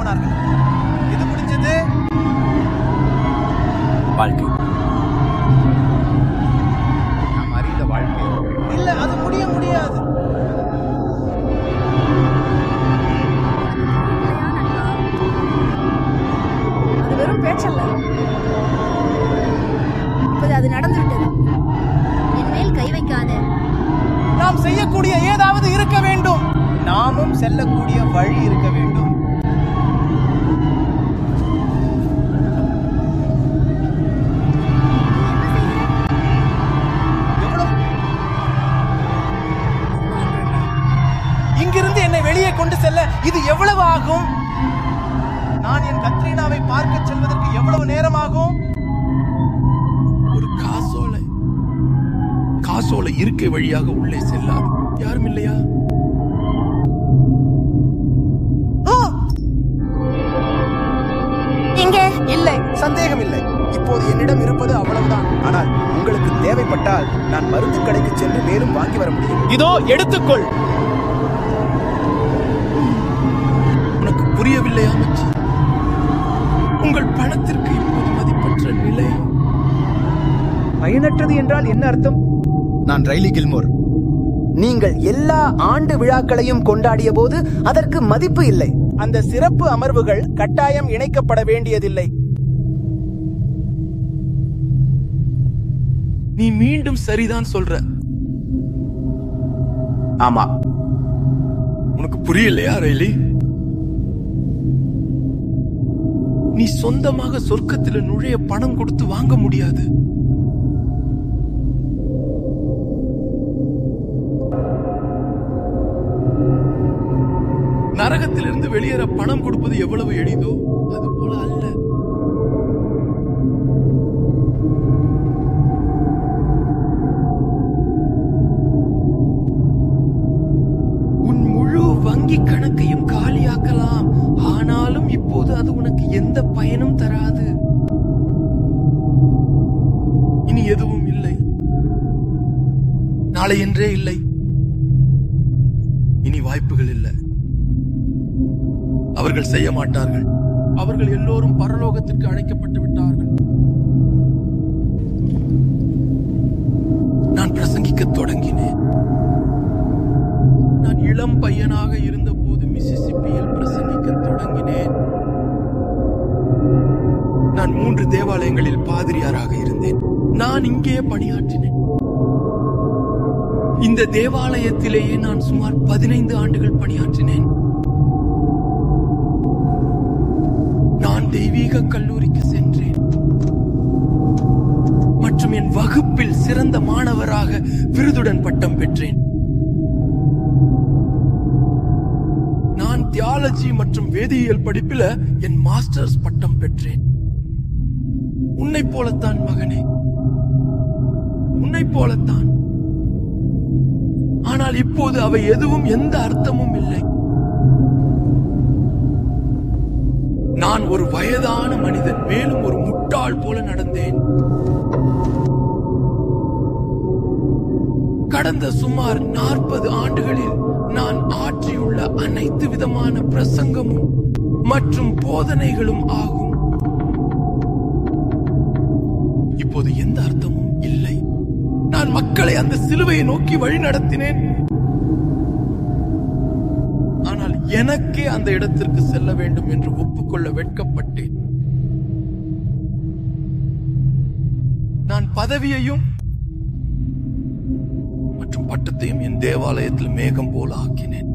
போனார்கள் எது முடிஞ்சது வாழ்க்கை நாம் அறிந்த வாழ்க்கை இல்ல அது முடிய முடியாது அது வெறும் பேச்சல்ல இப்போது அது நடந்து விட்டது என் மேல் கை வைக்காத நாம் செய்யக்கூடிய ஏதாவது இருக்க வேண்டும் நாமும் செல்லக்கூடிய வழி இருக்க வேண்டும் எவ்வளவு இங்கிருந்து என்னை வெளியே கொண்டு செல்ல இது எவ்வளவு ஆகும் நான் என் கத்ரீனாவை பார்க்க செல்வதற்கு எவ்வளவு நேரம் ஆகும் ஒரு காசோலை காசோலை இருக்கை வழியாக உள்ளே செல்லாது யாரும் இல்லையா ஆ! எங்க இல்லை சந்தேகம் இல்லை இப்போது என்னிடம் இருப்பது அவ்வளவுதான் ஆனால் உங்களுக்கு தேவைப்பட்டால் நான் மருந்து கடைக்கு சென்று மேலும் வாங்கி வர முடியும் இதோ எடுத்துக்கொள் உனக்கு புரியவில்லையா மச்சி உங்கள் பணத்திற்கு இப்போது மதிப்பற்ற நிலை பயனற்றது என்றால் என்ன அர்த்தம் நான் ரைலி கில்மோர் நீங்கள் எல்லா ஆண்டு விழாக்களையும் கொண்டாடிய போது அதற்கு மதிப்பு இல்லை அந்த சிறப்பு அமர்வுகள் கட்டாயம் இணைக்கப்பட வேண்டியதில்லை நீ மீண்டும் சரிதான் சொல்ற ஆமா உனக்கு புரியலையா ரயிலி நீ சொந்தமாக சொர்க்கத்துல நுழைய பணம் கொடுத்து வாங்க முடியாது நரகத்திலிருந்து வெளியேற பணம் கொடுப்பது எவ்வளவு எளிதோ அது போல அல்ல உன் முழு வங்கி கணக்கையும் காலியாக்கலாம் ஆனாலும் இப்போது அது உனக்கு எந்த பயனும் தராது இனி எதுவும் இல்லை நாளை என்றே இல்லை இனி வாய்ப்புகள் இல்லை அவர்கள் செய்ய மாட்டார்கள் அவர்கள் எல்லோரும் பரலோகத்திற்கு அழைக்கப்பட்டு விட்டார்கள் நான் பிரசங்கிக்க தொடங்கினேன் நான் இளம் பையனாக இருந்தபோது மிசிசிப்பியில் பிரசங்கிக்க தொடங்கினேன் நான் மூன்று தேவாலயங்களில் பாதிரியாராக இருந்தேன் நான் இங்கே பணியாற்றினேன் இந்த தேவாலயத்திலேயே நான் சுமார் பதினைந்து ஆண்டுகள் பணியாற்றினேன் நான் தெய்வீக கல்லூரிக்கு சென்றேன் மற்றும் என் வகுப்பில் சிறந்த மாணவராக விருதுடன் பட்டம் பெற்றேன் நான் தியாலஜி மற்றும் வேதியியல் படிப்பில என் மாஸ்டர்ஸ் பட்டம் பெற்றேன் உன்னை போலத்தான் மகனே உன்னை போலத்தான் ஆனால் இப்போது அவை எதுவும் எந்த அர்த்தமும் இல்லை நான் ஒரு வயதான மனிதன் மேலும் ஒரு முட்டாள் போல நடந்தேன் கடந்த சுமார் நாற்பது ஆண்டுகளில் நான் ஆற்றியுள்ள அனைத்து விதமான பிரசங்கமும் மற்றும் போதனைகளும் ஆகும் இப்போது எந்த அர்த்தமும் இல்லை நான் மக்களை அந்த சிலுவையை நோக்கி வழி நடத்தினேன் ஆனால் எனக்கே அந்த இடத்திற்கு செல்ல வேண்டும் என்று ஒப்புக்கொள்ள வெட்கப்பட்டேன் நான் பதவியையும் மற்றும் பட்டத்தையும் என் தேவாலயத்தில் மேகம் போல ஆக்கினேன்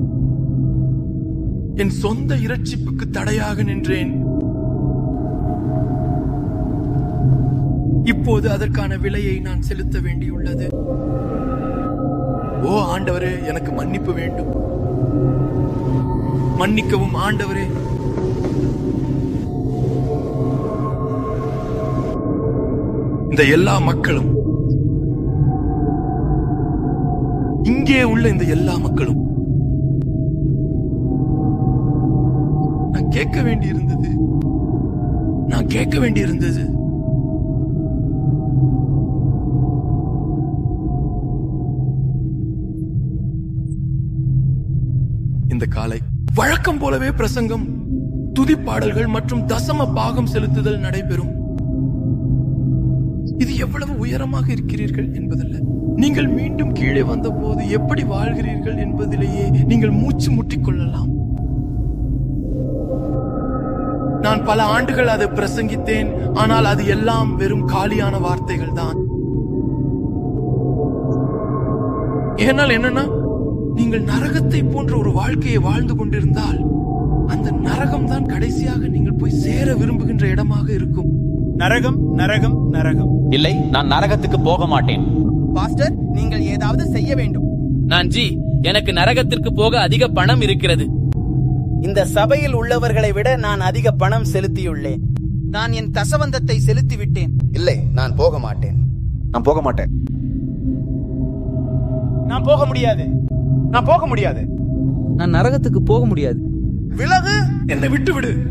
என் சொந்த இரட்சிப்புக்கு தடையாக நின்றேன் இப்போது அதற்கான விலையை நான் செலுத்த வேண்டியுள்ளது ஓ ஆண்டவரே எனக்கு மன்னிப்பு வேண்டும் மன்னிக்கவும் ஆண்டவரே இந்த எல்லா மக்களும் இங்கே உள்ள இந்த எல்லா மக்களும் நான் கேட்க வேண்டியிருந்தது நான் கேட்க வேண்டியிருந்தது இந்த காலை வழக்கம் போலவே பிரசங்கம் துதிப்பாடல்கள் மற்றும் தசம பாகம் செலுத்துதல் நடைபெறும் இது எவ்வளவு உயரமாக இருக்கிறீர்கள் என்பதல்ல நீங்கள் மீண்டும் கீழே வந்தபோது எப்படி வாழ்கிறீர்கள் என்பதிலேயே நீங்கள் மூச்சு முட்டிக்கொள்ளலாம் நான் பல ஆண்டுகள் அதை பிரசங்கித்தேன் ஆனால் அது எல்லாம் வெறும் காலியான வார்த்தைகள் தான் ஏனால் என்னன்னா நீங்கள் நரகத்தை போன்ற ஒரு வாழ்க்கையை வாழ்ந்து கொண்டிருந்தால் அந்த நரகம் தான் கடைசியாக நீங்கள் போய் சேர விரும்புகின்ற இடமாக இருக்கும் நரகம் நரகம் நரகம் இல்லை நான் நரகத்துக்கு போக மாட்டேன் பாஸ்டர் நீங்கள் ஏதாவது செய்ய வேண்டும் நான் ஜி எனக்கு நரகத்திற்கு போக அதிக பணம் இருக்கிறது இந்த சபையில் உள்ளவர்களை விட நான் அதிக பணம் செலுத்தியுள்ளேன் நான் என் தசவந்தத்தை செலுத்தி விட்டேன் இல்லை நான் போக மாட்டேன் நான் போக மாட்டேன் நான் போக முடியாது நான் போக முடியாது நான் நரகத்துக்கு போக முடியாது விலகு என்னை விட்டு விடு